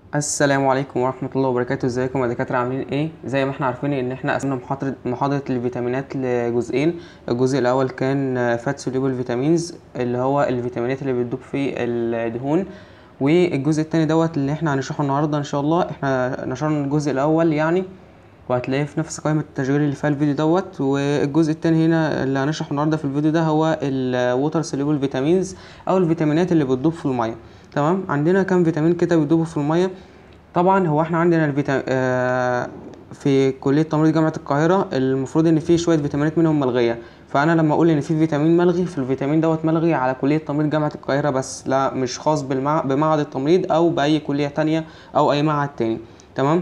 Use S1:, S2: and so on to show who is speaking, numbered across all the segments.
S1: السلام عليكم ورحمة الله وبركاته ازيكم يا دكاترة عاملين ايه زي ما احنا عارفين ان احنا قسمنا محاضرة محاضرة الفيتامينات لجزئين الجزء الاول كان فات سوليبل فيتامينز اللي هو الفيتامينات اللي بتدوب في الدهون والجزء التاني دوت اللي احنا هنشرحه النهاردة ان شاء الله احنا نشرنا الجزء الاول يعني وهتلاقيه في نفس قائمة التشغيل اللي فيها الفيديو دوت والجزء التاني هنا اللي هنشرحه النهاردة في الفيديو ده هو الووتر سوليبل فيتامينز او الفيتامينات اللي بتدوب في المية تمام عندنا كام فيتامين كده بيدوبوا في المية طبعا هو احنا عندنا الفيتا... آه في كلية تمريض جامعة القاهرة المفروض ان في شوية فيتامينات منهم ملغية فانا لما اقول ان في فيتامين ملغي فالفيتامين دوت ملغي على كلية تمريض جامعة القاهرة بس لا مش خاص بالمع... بمعهد التمريض او باي كلية تانية او اي معهد تاني تمام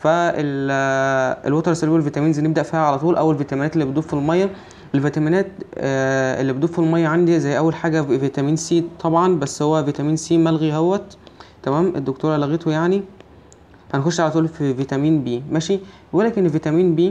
S1: فالوتر سيلول فيتامينز نبدأ فيها على طول اول فيتامينات اللي بتدوب في المية الفيتامينات آه اللي بتدوب في المية عندي زي اول حاجة فيتامين سي طبعا بس هو فيتامين سي ملغي اهوت تمام الدكتورة لغته يعني هنخش على طول في فيتامين بي ماشي بيقول لك ان فيتامين بي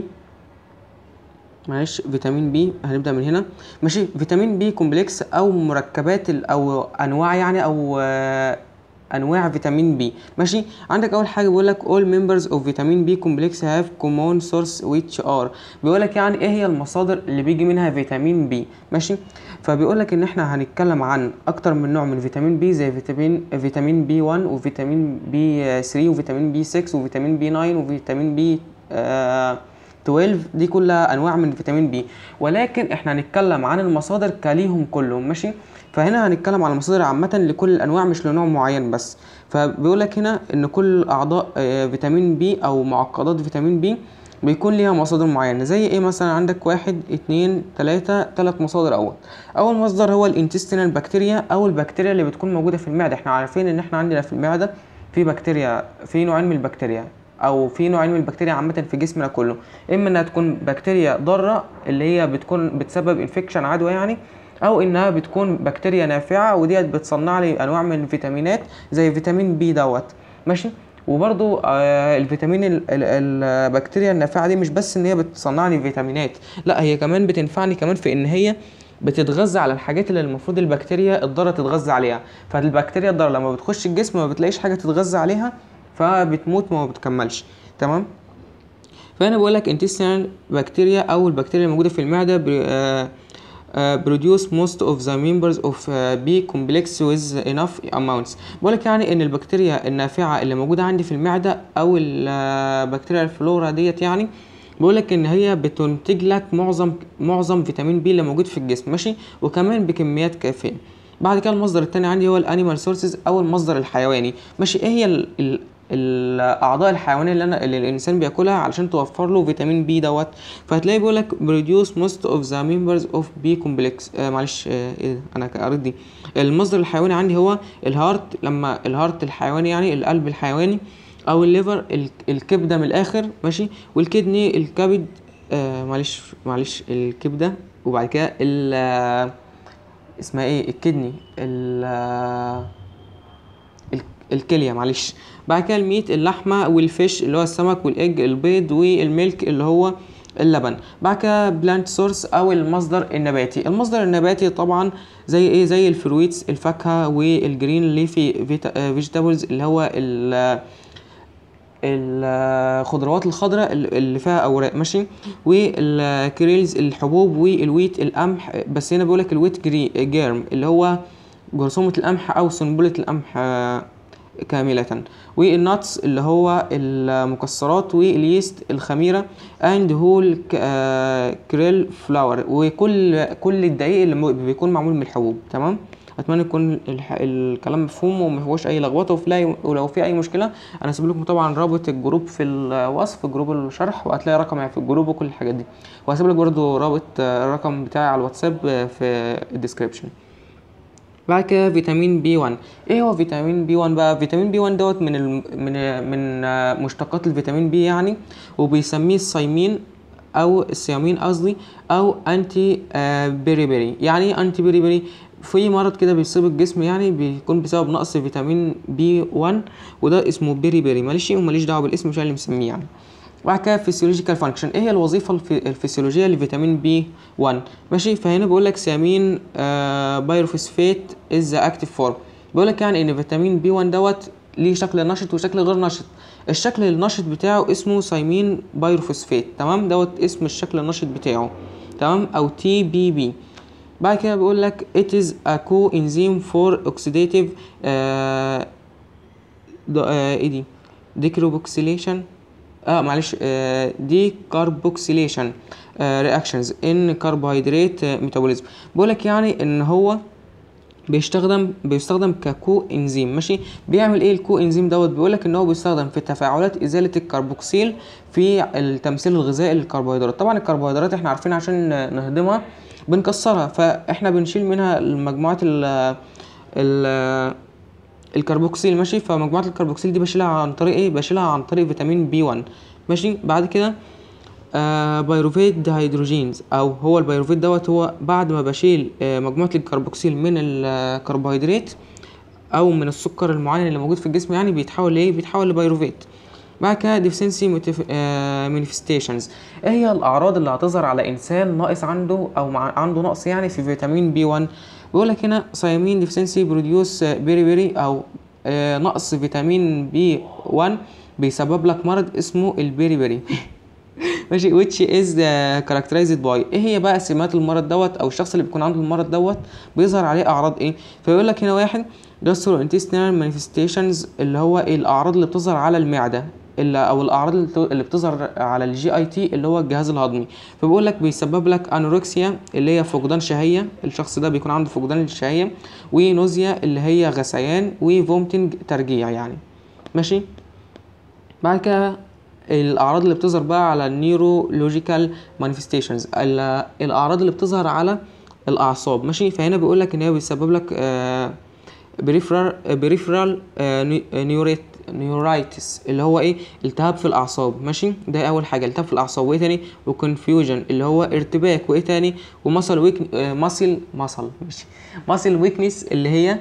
S1: معلش فيتامين بي هنبدا من هنا ماشي فيتامين بي كومبلكس او مركبات او انواع يعني او آه انواع فيتامين بي ماشي عندك اول حاجه بيقول لك all members of vitamin B complex have common source which are بيقول لك يعني ايه هي المصادر اللي بيجي منها فيتامين بي ماشي فبيقول لك ان احنا هنتكلم عن اكتر من نوع من فيتامين بي زي فيتامين فيتامين بي 1 وفيتامين بي 3 وفيتامين بي 6 وفيتامين بي 9 وفيتامين بي آه 12 دي كلها انواع من فيتامين بي ولكن احنا هنتكلم عن المصادر كليهم كلهم ماشي فهنا هنتكلم على مصادر عامة لكل الأنواع مش لنوع معين بس فبيقول لك هنا إن كل أعضاء فيتامين بي أو معقدات فيتامين بي بيكون ليها مصادر معينة زي ايه مثلا عندك واحد اتنين تلاتة تلات مصادر أول أول مصدر هو الانتستينال بكتيريا أو البكتيريا اللي بتكون موجودة في المعدة احنا عارفين إن احنا عندنا في المعدة في بكتيريا في نوعين من البكتيريا او في نوعين من البكتيريا عامه في جسمنا كله اما انها تكون بكتيريا ضاره اللي هي بتكون بتسبب انفكشن عدوى يعني او انها بتكون بكتيريا نافعه وديت بتصنع لي انواع من الفيتامينات زي فيتامين بي دوت ماشي وبرضو آه الفيتامين ال ال البكتيريا النافعه دي مش بس ان هي بتصنع لي فيتامينات لا هي كمان بتنفعني كمان في ان هي بتتغذى على الحاجات اللي المفروض البكتيريا الضاره تتغذى عليها فالبكتيريا الضاره لما بتخش الجسم ما بتلاقيش حاجه تتغذى عليها فبتموت ما بتكملش تمام فهنا بقول لك intestinal بكتيريا او البكتيريا الموجوده في المعده آه Uh, produce most of the members of uh, B complex with enough amounts بقولك يعني ان البكتيريا النافعة اللي موجودة عندي في المعدة او البكتيريا الفلورا ديت يعني بقولك ان هي بتنتج لك معظم معظم فيتامين بي اللي موجود في الجسم ماشي وكمان بكميات كافية بعد كده المصدر التاني عندي هو الانيمال سورسز او المصدر الحيواني ماشي ايه هي ال ال الاعضاء الحيوانيه اللي انا اللي الانسان بياكلها علشان توفر له فيتامين بي دوت فهتلاقي بيقول لك produce most of the members of B complex آه معلش آه ايه انا قريت دي المصدر الحيواني عندي هو الهارت لما الهارت الحيواني يعني القلب الحيواني او الليفر الكبده من الاخر ماشي والكدني الكبد آه معلش معلش الكبده وبعد كده ال اسمها ايه الكدني ال الكليه معلش بعد كده الميت اللحمه والفيش اللي هو السمك والايج البيض والميلك اللي هو اللبن بعد كده بلانت سورس او المصدر النباتي المصدر النباتي طبعا زي ايه زي الفرويتس الفاكهه والجرين ليفي فيجيتابلز اللي هو ال الخضروات الخضراء اللي فيها اوراق ماشي والكريلز الحبوب والويت القمح بس هنا بيقول لك الويت جيرم اللي هو جرثومه القمح او سنبله القمح كاملة والناتس اللي هو المكسرات واليست الخميرة اند هول كريل فلاور وكل كل الدقيق اللي بيكون معمول من الحبوب تمام اتمنى يكون الكلام مفهوم وما فيهوش اي لخبطه ولو في اي مشكله انا هسيب لكم طبعا رابط الجروب في الوصف جروب الشرح وهتلاقي رقمي في الجروب وكل الحاجات دي وهسيب لك برضو رابط الرقم بتاعي على الواتساب في الديسكريبشن بعد كده فيتامين بي 1 ايه هو فيتامين بي 1 بقى فيتامين بي 1 دوت من ال... من من مشتقات الفيتامين بي يعني وبيسميه الصيمين او الصيامين قصدي او انتي بيريبيري يعني ايه انتي بيريبيري في مرض كده بيصيب الجسم يعني بيكون بسبب نقص فيتامين بي 1 وده اسمه بيري بيري ماليش وماليش دعوه بالاسم مش انا اللي مسميه يعني وبعد كده فيسيولوجيكال فانكشن ايه هي الوظيفه الفسيولوجيه لفيتامين بي 1 ماشي فهنا بيقول لك سيامين آه بايروفوسفات از اكتيف فورم بيقول لك يعني ان فيتامين بي 1 دوت ليه شكل نشط وشكل غير نشط الشكل النشط بتاعه اسمه سايمين بايروفوسفات تمام دوت اسم الشكل النشط بتاعه تمام او تي بي بي بعد كده بيقول لك it is a coenzyme for oxidative آه د- آه ايه دي ديكربوكسيليشن اه معلش آه ديكربوكسيليشن رياكشنز ان كربوهيدرات ميتابوليزم بيقول لك يعني ان هو بيستخدم بيستخدم ككو انزيم ماشي بيعمل ايه الكو انزيم دوت بيقول لك ان هو بيستخدم في تفاعلات ازاله الكربوكسيل في التمثيل الغذائي للكربوهيدرات طبعا الكربوهيدرات احنا عارفين عشان نهضمها بنكسرها فاحنا بنشيل منها المجموعات ال ال الكربوكسيل ماشي فمجموعة الكربوكسيل دي بشيلها عن طريق ايه بشيلها عن طريق فيتامين بي 1 ماشي بعد كده آه بايروفيت دهيدروجينز او هو البيروفيت دوت هو بعد ما بشيل آه مجموعة الكربوكسيل من الكربوهيدرات او من السكر المعين اللي موجود في الجسم يعني بيتحول لايه بيتحول لبيروفيت بعد كده ديفسنسي مانيفستيشنز ايه هي الاعراض اللي هتظهر على انسان ناقص عنده او مع عنده نقص يعني في فيتامين بي 1 بيقول لك هنا سايمين ديفسنسي بروديوس بيري بيري او آه نقص فيتامين بي 1 بيسبب لك مرض اسمه البيري بيري ماشي which is uh, characterized by ايه هي بقى سمات المرض دوت او الشخص اللي بيكون عنده المرض دوت بيظهر عليه اعراض ايه فيقول لك هنا واحد gastrointestinal manifestations اللي هو إيه الاعراض اللي بتظهر على المعده اللي او الاعراض اللي بت- اللي بتظهر على الجي اي تي اللي هو الجهاز الهضمي فبيقول لك بيسبب لك انوركسيا اللي هي فقدان شهيه الشخص ده بيكون عنده فقدان الشهيه ونوزيا اللي هي غثيان وفومتنج ترجيع يعني ماشي بعد كده الاعراض اللي بتظهر بقى على النيورولوجيكال مانيفستيشنز الاعراض اللي بتظهر على الاعصاب ماشي فهنا بيقول لك ان هي بيسبب لك بريفرال بريفرال نيوريت نيورايتس اللي هو ايه التهاب في الاعصاب ماشي ده اول حاجه التهاب في الاعصاب وايه تاني وكونفيوجن اللي هو ارتباك وايه تاني ومسل ويك ماسل ماسل ماشي ماسل ويكنس اللي هي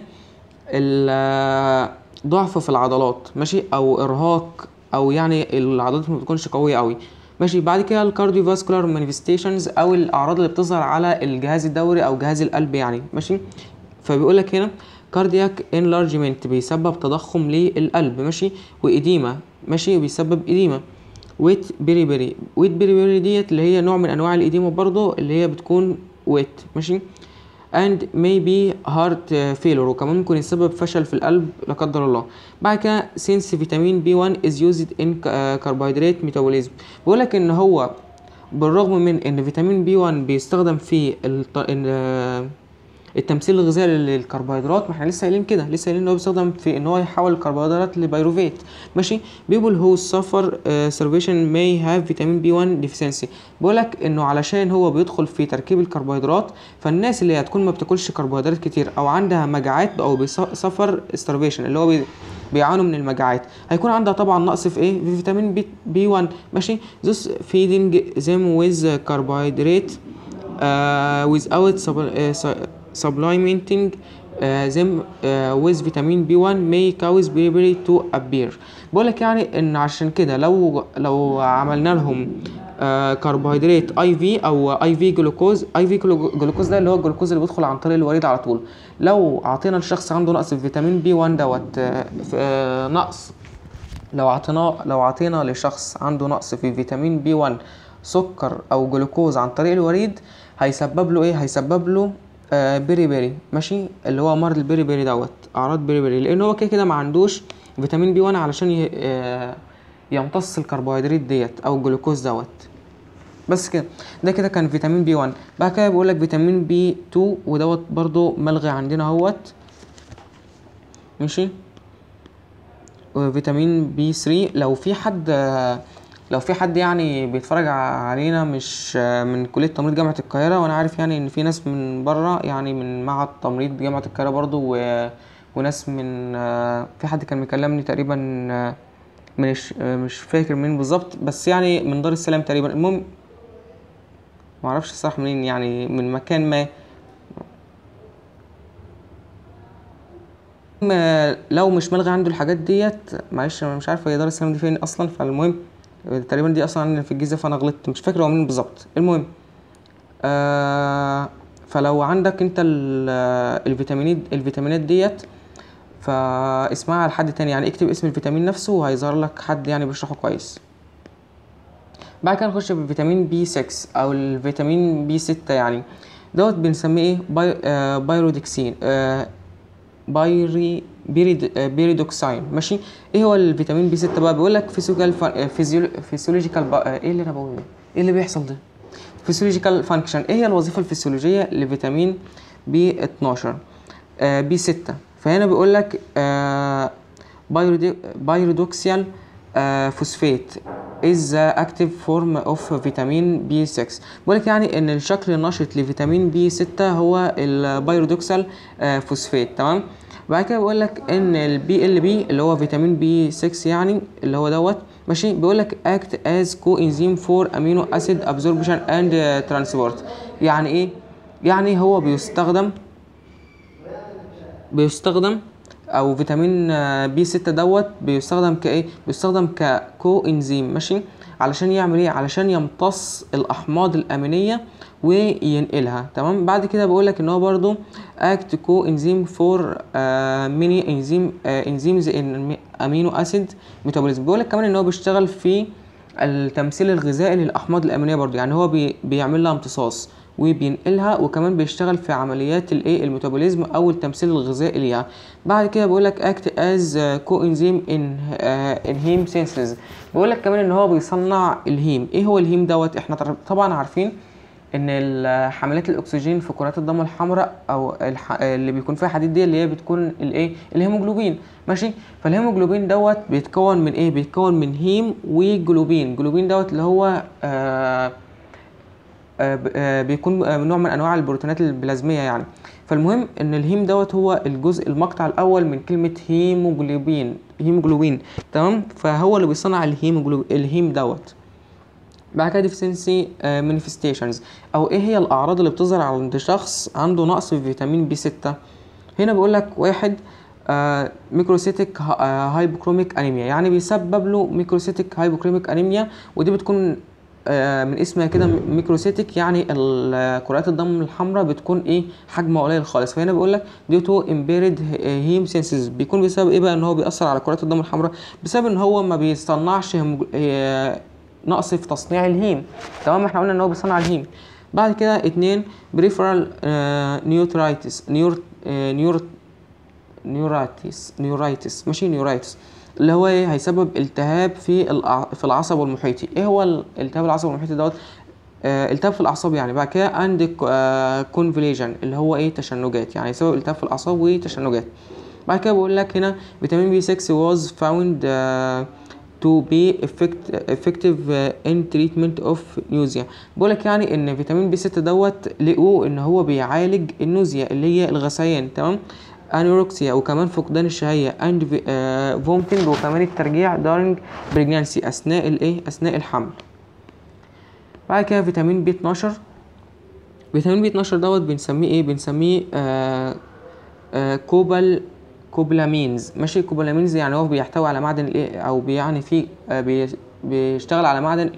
S1: ال- ضعف في العضلات ماشي او ارهاق او يعني العضلات ما بتكونش قويه قوي ماشي بعد كده الكارديو فاسكولار مانيفستيشنز او الاعراض اللي بتظهر على الجهاز الدوري او جهاز القلب يعني ماشي فبيقول لك هنا كاردياك انلارجمنت بيسبب تضخم للقلب ماشي واديمه ماشي بيسبب اديمه ويت بيري بيري ويت بيري بيري ديت اللي هي نوع من انواع الاديمه برضو اللي هي بتكون ويت ماشي and maybe heart failure وكمان ممكن يسبب فشل في القلب لا قدر الله بعد كده since فيتامين بي 1 is used in carbohydrate metabolism بيقول لك ان هو بالرغم من ان فيتامين بي 1 بيستخدم في الط... ال- التمثيل الغذائي للكربوهيدرات ما احنا لسه قايلين كده لسه قايلين ان هو بيستخدم في ان هو يحول الكربوهيدرات لبيروفيت ماشي people who suffer uh, starvation may have vitamin B1 deficiency بيقولك انه علشان هو بيدخل في تركيب الكربوهيدرات فالناس اللي هتكون ما بتاكلش كربوهيدرات كتير او عندها مجاعات او بيسفر starvation اللي هو بي بيعانوا من المجاعات هيكون عندها طبعا نقص في ايه في فيتامين بي, بي 1 ماشي thus feeding them with carbohydrate uh, without sub, uh, su- supplementing uh, them uh, with vitamin B1 may cause beriberi to appear بقولك يعني ان عشان كده لو لو عملنا لهم آه كربوهيدرات اي في او اي في جلوكوز اي في جلوكوز ده اللي هو الجلوكوز اللي بيدخل عن طريق الوريد على طول لو اعطينا لشخص عنده نقص في فيتامين بي 1 دوت آه في- آه نقص لو عطينا لو عطينا لشخص عنده نقص في فيتامين بي 1 سكر او جلوكوز عن طريق الوريد هيسبب له ايه هيسبب له آه بيري بيري ماشي اللي هو مرض البيري بيري دوت اعراض بيري بيري لان هو كده كده ما عندوش فيتامين بي 1 علشان ي- آه يمتص الكربوهيدرات ديت او الجلوكوز دوت بس كده ده كده كان فيتامين بي 1 بعد كده بيقول لك فيتامين بي 2 ودوت برضو ملغي عندنا اهوت ماشي وفيتامين بي 3 لو في حد لو في حد يعني بيتفرج علينا مش من كلية تمريض جامعة القاهرة وانا عارف يعني ان في ناس من بره يعني من معهد تمريض جامعة القاهرة برضو و... وناس من في حد كان مكلمني تقريبا مش مش فاكر مين بالظبط بس يعني من دار السلام تقريبا المهم معرفش الصراحة منين يعني من مكان ما م- لو مش ملغي عنده الحاجات ديت معلش انا مش عارف هي دار السلام دي فين اصلا فالمهم تقريبا دي اصلا عندنا في الجيزه فانا غلطت مش فاكر هو مين بالظبط المهم آه فلو عندك انت ال- الفيتامينات الفيتامينات ديت فاسمعها لحد تاني يعني اكتب اسم الفيتامين نفسه وهيظهر لك حد يعني بيشرحه كويس بعد كده نخش بالفيتامين بي 6 او الفيتامين بي 6 يعني دوت بنسميه ايه باي آه بايرودكسين آه بايري بيريد آه بيريدوكساين ماشي ايه هو الفيتامين بي 6 بقى بيقول لك فيزيولوجيكال فيزيولوجيكال ايه اللي انا بقوله ده ايه اللي بيحصل ده فيسيولوجيكال فانكشن ايه هي الوظيفه الفسيولوجيه لفيتامين بي 12 آه بي 6 فهنا بيقول لك آه بايرودوكسيال آه فوسفات is the active form of فيتامين بي 6 بيقول لك يعني ان الشكل النشط لفيتامين بي 6 هو البايرودوكسال آه فوسفات تمام بعد كده بيقول لك ان البي ال بي اللي هو فيتامين بي 6 يعني اللي هو دوت ماشي بيقول لك act as coenzyme for amino acid absorption and transport يعني ايه يعني هو بيستخدم بيستخدم او فيتامين بي 6 دوت بيستخدم كايه بيستخدم ككو انزيم ماشي علشان يعمل ايه علشان يمتص الاحماض الامينيه وينقلها تمام بعد كده بقول لك ان هو برضو اكت كو انزيم فور ميني انزيم انزيمز ان امينو اسيد ميتابوليزم بيقول لك كمان ان هو بيشتغل في التمثيل الغذائي للاحماض الامينيه برضو يعني هو بي بيعمل لها امتصاص وبينقلها وكمان بيشتغل في عمليات الايه الميتابوليزم او التمثيل الغذائي ليها بعد كده بيقول لك اكت از كو انزيم ان ان هيم سينسز بيقول لك كمان ان هو بيصنع الهيم ايه هو الهيم دوت احنا طبعا عارفين ان حملات الاكسجين في كرات الدم الحمراء او الح... اللي بيكون فيها حديد دي اللي هي بتكون الايه الهيموجلوبين ماشي فالهيموجلوبين دوت بيتكون من ايه بيتكون من هيم وجلوبين جلوبين دوت اللي هو آه آه بيكون نوع من انواع البروتينات البلازميه يعني فالمهم ان الهيم دوت هو الجزء المقطع الاول من كلمه هيموجلوبين هيموجلوبين تمام فهو اللي بيصنع الهيموجلوبين الهيم دوت بعد كده ديفيسنسي مانيفستيشنز او ايه هي الاعراض اللي بتظهر عند شخص عنده نقص في فيتامين بي 6 هنا بيقول لك واحد آه ميكروسيتيك آه هايبوكروميك انيميا يعني بيسبب له ميكروسيتيك هايبوكروميك انيميا ودي بتكون آه من اسمها كده ميكروسيتيك يعني كرات الدم الحمراء بتكون ايه حجمها قليل خالص فهنا بيقول لك ديو تو امبيرد هيم سينسز بيكون بسبب ايه بقى ان هو بيأثر على كرات الدم الحمراء بسبب ان هو ما بيصنعش نقص في تصنيع الهيم تمام احنا قلنا ان هو بيصنع الهيم بعد كده اتنين بريفرال نيوترايتس نيور نيور نيورايتس نيورايتس ماشي نيورايتس اللي هو ايه هيسبب التهاب في الع... في العصب المحيطي ايه هو الالتهاب العصب المحيطي دوت آه التهاب في الاعصاب يعني بعد كده عندك آه كونفليجن اللي هو ايه تشنجات يعني سبب التهاب في الاعصاب وتشنجات بعد كده بقول لك هنا فيتامين بي 6 was found uh, to be effect, effective in treatment of nausea بقول لك يعني ان فيتامين بي 6 دوت لقوه ان هو بيعالج النوزيا اللي هي الغثيان تمام انوركسيا وكمان فقدان الشهيه اند فومتنج وكمان الترجيع دارنج بريجنانسي اثناء الايه اثناء الحمل بعد كده فيتامين بي 12 فيتامين بي 12 دوت بنسميه ايه بنسميه آه آه كوبال كوبلامينز ماشي كوبلامينز يعني هو بيحتوي على معدن الايه او بيعني فيه آه بي بيشتغل على معدن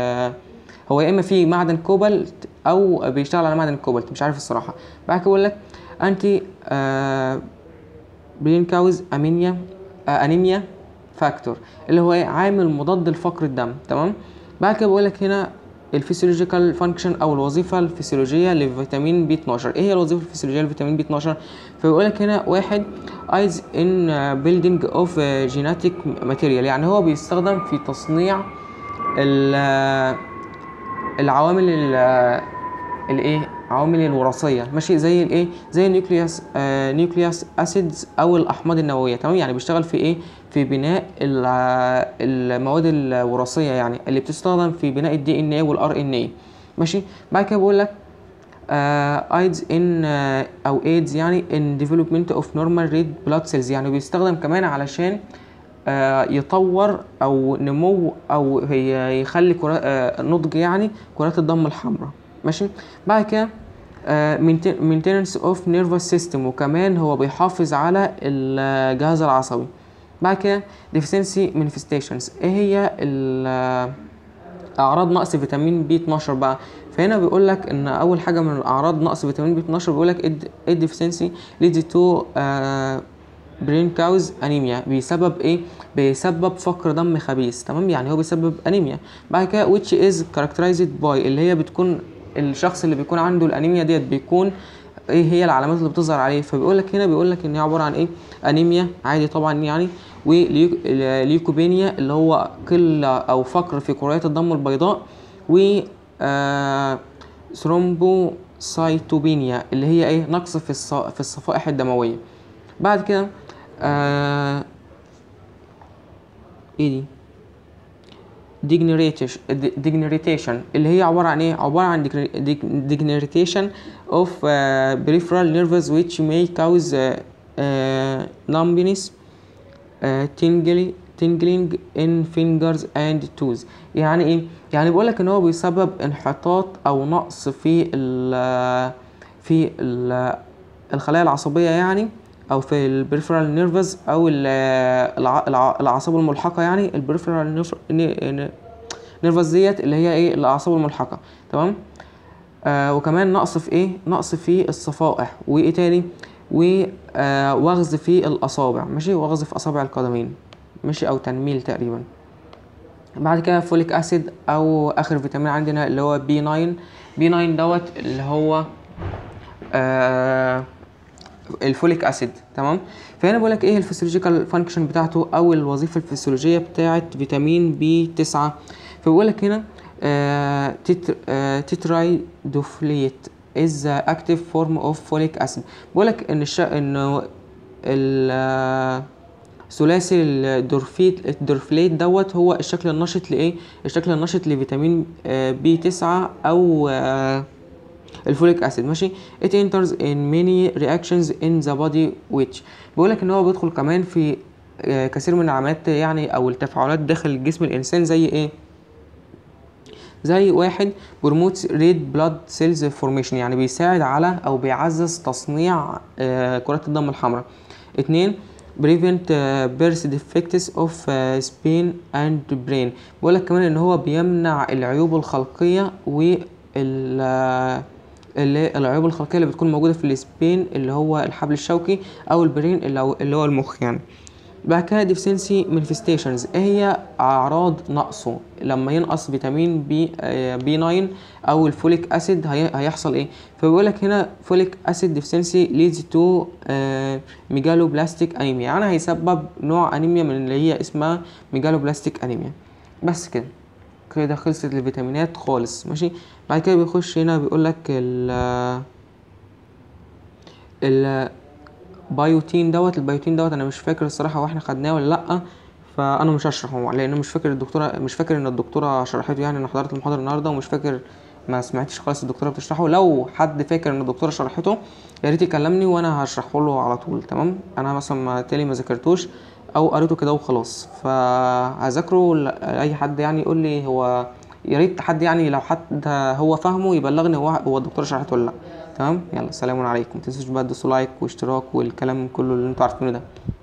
S1: هو يا اما فيه معدن كوبالت او بيشتغل على معدن الكوبالت مش عارف الصراحه بعد كده بقول لك انتي آه برين كاوز امينيا آه انيميا فاكتور اللي هو ايه عامل مضاد لفقر الدم تمام بعد كده بقول لك هنا الفسيولوجيكال فانكشن او الوظيفه الفسيولوجيه لفيتامين بي 12 ايه هي الوظيفه الفسيولوجيه لفيتامين بي 12 فبيقول لك هنا واحد ايز ان بيلدينج اوف جيناتيك ماتيريال يعني هو بيستخدم في تصنيع العوامل الايه عوامل الوراثيه ماشي زي الايه زي النيوكليوس آه نيوكليوس اسيدز او الاحماض النوويه تمام يعني بيشتغل في ايه في بناء المواد الوراثيه يعني اللي بتستخدم في بناء الدي ان اي والار ان اي ماشي بعد كده بقول لك ايدز ان او ايدز يعني ان ديفلوبمنت اوف نورمال ريد بلاد سيلز يعني بيستخدم كمان علشان آه يطور او نمو او هي يخلي آه نضج يعني كرات الدم الحمراء ماشي بعد كده مينتيننس اوف نيرفس سيستم وكمان هو بيحافظ على الجهاز العصبي بعد كده deficiency manifestations ايه هي اعراض نقص فيتامين بي 12 بقى فهنا بيقول لك ان اول حاجه من الاعراض نقص فيتامين بي 12 بيقول لك الديفيسنسي leads to برين كاوز انيميا بيسبب ايه بيسبب فقر دم خبيث تمام يعني هو بيسبب انيميا بعد كده which is characterized by اللي هي بتكون الشخص اللي بيكون عنده الانيميا ديت بيكون ايه هي العلامات اللي بتظهر عليه فبيقول لك هنا بيقول لك ان هي عباره عن ايه انيميا عادي طبعا يعني وليوكوبينيا اللي هو قله او فقر في كريات الدم البيضاء و آه ثرومبوسايتوبينيا اللي هي ايه نقص في الص... في الصفائح الدمويه بعد كده آه ايه دي ديجنريتيشن اللي هي عبارة عن ايه؟ عبارة عن ديجنريتيشن of uh, peripheral nerves which may cause uh, uh, numbness uh, tingling tingling in fingers and toes يعني ايه؟ يعني بيقول لك ان هو بيسبب انحطاط او نقص في ال في ال الخلايا العصبية يعني او في البريفرال نيرفز او الع- الع- الاعصاب الملحقه يعني البريفرال نيرفز ديت اللي هي ايه الاعصاب الملحقه تمام آه وكمان نقص في ايه نقص في الصفائح وايه تاني ووغز في الاصابع ماشي وغز في اصابع القدمين ماشي او تنميل تقريبا بعد كده فوليك اسيد او اخر فيتامين عندنا اللي هو بي 9 بي 9 دوت اللي هو آه الفوليك اسيد تمام فهنا بقول لك ايه الفسيولوجيكال فانكشن بتاعته او الوظيفه الفسيولوجيه بتاعه فيتامين بي 9 فبقول لك هنا آه تتر آه تترايدوفليت is the active form of folic acid بقول لك ان الش... انه ال ثلاثي الدورفيت الدورفليت دوت هو الشكل النشط لايه الشكل النشط لفيتامين بي 9 او آه الفوليك اسيد ماشي it enters in many reactions in the body which بيقول لك ان هو بيدخل كمان في آه كثير من العمليات يعني او التفاعلات داخل جسم الانسان زي ايه زي واحد بروموت ريد بلاد سيلز فورميشن يعني بيساعد على او بيعزز تصنيع آه كرات الدم الحمراء اتنين prevent uh, birth defects of uh, spine and brain بيقول لك كمان ان هو بيمنع العيوب الخلقيه وال اللي العيوب الخلقيه اللي بتكون موجوده في السبين اللي هو الحبل الشوكي او البرين اللي هو, اللي هو المخ يعني بعد كده ديفسنسي مانيفستيشنز ايه هي اعراض نقصه لما ينقص فيتامين بي آه بي 9 او الفوليك اسيد هي هيحصل ايه فبيقول لك هنا فوليك اسيد ديفسنسي ليدز تو ميجالو بلاستيك انيميا يعني هيسبب نوع انيميا من اللي هي اسمها ميجالو بلاستيك انيميا بس كده كده خلصت الفيتامينات خالص ماشي بعد كده بيخش هنا بيقول لك ال ال بايوتين دوت البايوتين دوت انا مش فاكر الصراحه واحنا خدناه ولا لا فانا مش هشرحه لان مش فاكر الدكتوره مش فاكر ان الدكتوره شرحته يعني انا حضرت المحاضره النهارده ومش فاكر ما سمعتش خالص الدكتوره بتشرحه لو حد فاكر ان الدكتوره شرحته يا ريت يكلمني وانا هشرحه له على طول تمام انا مثلا ما تالي ما ذاكرتوش او قريته كده وخلاص فهذاكره لاي حد يعني يقول لي هو يا ريت حد يعني لو حد هو فاهمه يبلغني هو هو الدكتوره شرحته ولا لا تمام يلا سلام عليكم متنسوش بقى تدوسوا لايك واشتراك والكلام كله اللي انتوا عارفينه ده